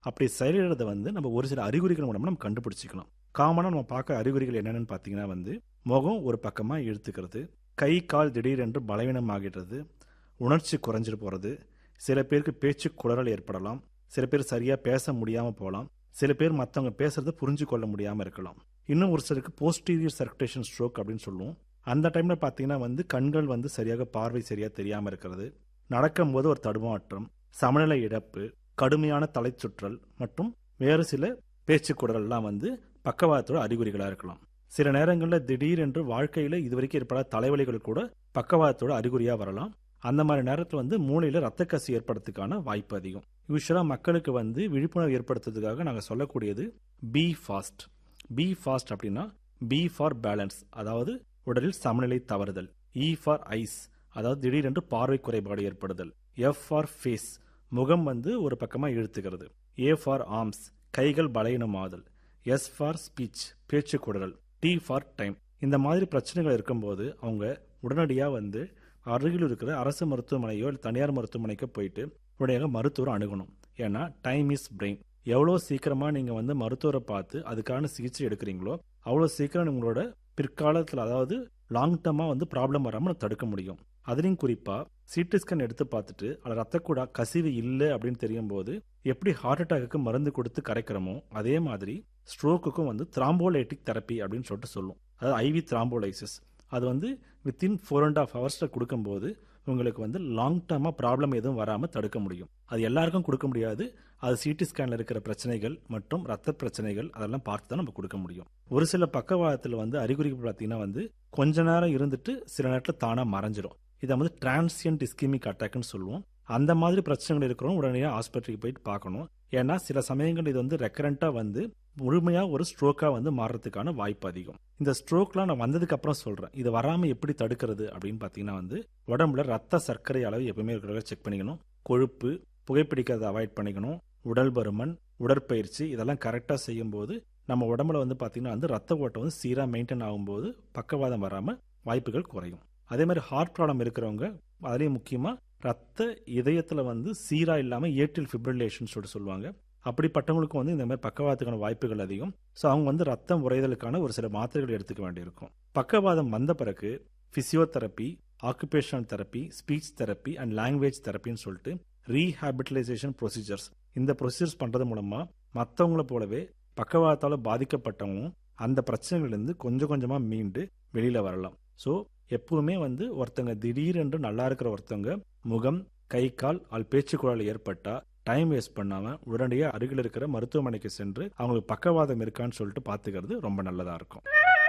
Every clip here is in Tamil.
அப்படி செயலிழறதை வந்து நம்ம ஒரு சில அறிகுறிகள் மூலமா நம்ம கண்டுபிடிச்சிக்கலாம் காமனாக நம்ம பார்க்குற அறிகுறிகள் என்னென்னு பார்த்தீங்கன்னா வந்து முகம் ஒரு பக்கமாக இழுத்துக்கிறது கை கால் திடீரென்று பலவீனமாகிடுறது உணர்ச்சி குறைஞ்சிட்டு போகிறது சில பேருக்கு பேச்சு குளறல் ஏற்படலாம் சில பேர் சரியாக பேச முடியாமல் போகலாம் சில பேர் மற்றவங்க பேசுறதை புரிஞ்சு கொள்ள முடியாமல் இருக்கலாம் இன்னும் ஒரு சிலருக்கு போஸ்டீரியர் சர்க்குலேஷன் ஸ்ட்ரோக் அப்படின்னு சொல்லுவோம் அந்த டைமில் பார்த்தீங்கன்னா வந்து கண்கள் வந்து சரியாக பார்வை சரியாக தெரியாமல் இருக்கிறது நடக்கும்போது ஒரு தடுமாற்றம் சமநிலை இழப்பு கடுமையான தலைச்சுற்றல் மற்றும் வேறு சில பேச்சு குடல்லாம் வந்து பக்கவாதத்தோட அறிகுறிகளாக இருக்கலாம் சில நேரங்களில் திடீரென்று வாழ்க்கையில் இதுவரைக்கும் ஏற்படாத தலைவலிகள் கூட பக்கவாதத்தோட அறிகுறியாக வரலாம் அந்த மாதிரி நேரத்தில் வந்து மூளையில் ரத்த கசி ஏற்படுறதுக்கான வாய்ப்பு அதிகம் யூஸ்வலாக மக்களுக்கு வந்து விழிப்புணர்வு ஏற்படுத்துறதுக்காக நாங்கள் சொல்லக்கூடியது பி ஃபாஸ்ட் பி ஃபாஸ்ட் அப்படின்னா பி ஃபார் பேலன்ஸ் அதாவது உடலில் சமநிலை தவறுதல் இ ஃபார் ஐஸ் அதாவது திடீரென்று பார்வை குறைபாடு ஏற்படுதல் எஃப் ஃபார் ஃபேஸ் முகம் வந்து ஒரு பக்கமாக இழுத்துக்கிறது ஏ ஃபார் ஆர்ம்ஸ் கைகள் பலகீனமாதல் எஸ் ஃபார் ஸ்பீச் பேச்சு குடல் டி ஃபார் டைம் இந்த மாதிரி பிரச்சனைகள் இருக்கும்போது அவங்க உடனடியாக வந்து அருகில் இருக்கிற அரசு மருத்துவமனையோ இல்லை தனியார் மருத்துவமனைக்கோ போயிட்டு உடனடியாக மருத்துவரை அணுகணும் ஏன்னா டைம் இஸ் பிரெயின் எவ்வளோ சீக்கிரமாக நீங்கள் வந்து மருத்துவரை பார்த்து அதுக்கான சிகிச்சை எடுக்கிறீங்களோ அவ்வளோ சீக்கிரம் உங்களோட பிற்காலத்தில் அதாவது லாங் டர்மாக வந்து ப்ராப்ளம் வராமல் தடுக்க முடியும் அதுலேயும் குறிப்பாக சிடி ஸ்கேன் எடுத்து பார்த்துட்டு அதில் ரத்தக்கூடா கசிவு இல்லை அப்படின்னு தெரியும் போது எப்படி ஹார்ட் அட்டாக்கு மருந்து கொடுத்து கரைக்கிறோமோ அதே மாதிரி ஸ்ட்ரோக்குக்கும் வந்து த்ராம்போலைட்டிக் தெரப்பி அப்படின்னு சொல்லிட்டு சொல்லும் அதாவது ஐவி த்ராம்போலைசிஸ் அது வந்து வித்தின் ஃபோர் அண்ட் ஆஃப் ஹவர்ஸில் கொடுக்கும்போது உங்களுக்கு வந்து லாங் டர்மாக ப்ராப்ளம் எதுவும் வராமல் தடுக்க முடியும் அது எல்லாருக்கும் கொடுக்க முடியாது அது சிடி ஸ்கேனில் இருக்கிற பிரச்சனைகள் மற்றும் ரத்த பிரச்சனைகள் அதெல்லாம் பார்த்து தான் நம்ம கொடுக்க முடியும் ஒரு சில பக்கவாதத்தில் வந்து அறிகுறிகள் பார்த்தீங்கன்னா வந்து கொஞ்ச நேரம் இருந்துட்டு சில நேரத்தில் தானாக மறைஞ்சிரும் இதை வந்து டிரான்சியன்ட் இஸ்கிமிக் அட்டாக்னு சொல்லுவோம் அந்த மாதிரி பிரச்சனைகள் இருக்கிறவங்க உடனடியாக ஆஸ்பத்திரிக்கு போயிட்டு பார்க்கணும் ஏன்னா சில சமயங்கள் இது வந்து ரெக்கரண்ட்டாக வந்து முழுமையாக ஒரு ஸ்ட்ரோக்காக வந்து மாறுறதுக்கான வாய்ப்பு அதிகம் இந்த ஸ்ட்ரோக்லாம் நான் வந்ததுக்கு அப்புறம் சொல்கிறேன் இது வராமல் எப்படி தடுக்கிறது அப்படின்னு பார்த்தீங்கன்னா வந்து உடம்புல ரத்த சர்க்கரை அளவு எப்பவுமே இருக்கிறத செக் பண்ணிக்கணும் கொழுப்பு புகைப்பிடிக்கிறத அவாய்ட் பண்ணிக்கணும் உடல் பருமன் உடற்பயிற்சி இதெல்லாம் கரெக்டாக செய்யும்போது நம்ம உடம்புல வந்து பார்த்தீங்கன்னா வந்து ரத்த ஓட்டம் வந்து சீராக மெயின்டைன் ஆகும்போது பக்கவாதம் வராமல் வாய்ப்புகள் குறையும் அதே மாதிரி ஹார்ட் ப்ராப்ளம் இருக்கிறவங்க அதுலேயும் முக்கியமாக ரத்த இதயத்தில் வந்து சீராக இல்லாமல் ஏற்றில் ஃபிப்ரிலேஷன் சொல்லிட்டு சொல்லுவாங்க அப்படிப்பட்டவங்களுக்கு வந்து இந்த மாதிரி பக்கவாதத்துக்கான வாய்ப்புகள் அதிகம் ஸோ அவங்க வந்து ரத்தம் உறைதலுக்கான ஒரு சில மாத்திரைகள் எடுத்துக்க வேண்டியிருக்கும் பக்கவாதம் வந்த பிறகு physiotherapy occupational therapy speech therapy and language தெரப்பின்னு சொல்லிட்டு ரீஹாபிட்டலைசேஷன் ப்ரொசீஜர்ஸ் இந்த ப்ரொசீஜர்ஸ் பண்ணுறது மூலமாக மற்றவங்கள போலவே பக்கவாதத்தால் பாதிக்கப்பட்டவங்களும் அந்த பிரச்சனைகள்லேருந்து கொஞ்சம் கொஞ்சமாக மீண்டு வெளியில் வரலாம் ஸோ எப்பவுமே வந்து ஒருத்தங்க திடீரென்று நல்லா இருக்கிற ஒருத்தவங்க முகம் கை கால் ஆள் பேச்சு குழாயில் ஏற்பட்டா டைம் வேஸ்ட் பண்ணாம உடனடியாக அருகில் இருக்கிற மருத்துவமனைக்கு சென்று அவங்களுக்கு பக்கவாதம் இருக்கான்னு சொல்லிட்டு பார்த்துக்கிறது ரொம்ப நல்லதா இருக்கும்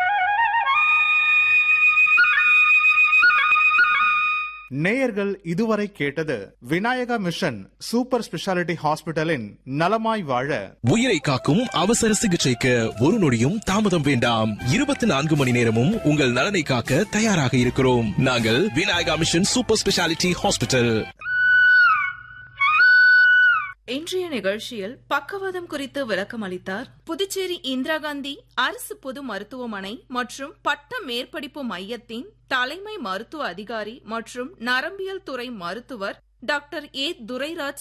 நேயர்கள் இதுவரை கேட்டது விநாயகா மிஷன் சூப்பர் ஸ்பெஷாலிட்டி ஹாஸ்பிட்டலின் நலமாய் வாழ உயிரை காக்கும் அவசர சிகிச்சைக்கு ஒரு நொடியும் தாமதம் வேண்டாம் இருபத்தி நான்கு மணி நேரமும் உங்கள் நலனை காக்க தயாராக இருக்கிறோம் நாங்கள் Vinayaka mission super speciality hospital இன்றைய நிகழ்ச்சியில் பக்கவாதம் குறித்து விளக்கம் அளித்தார் புதுச்சேரி இந்திரா காந்தி அரசு பொது மருத்துவமனை மற்றும் பட்ட மேற்படிப்பு மையத்தின் தலைமை மருத்துவ அதிகாரி மற்றும் நரம்பியல் துறை மருத்துவர் டாக்டர் ஏ துரைராஜ்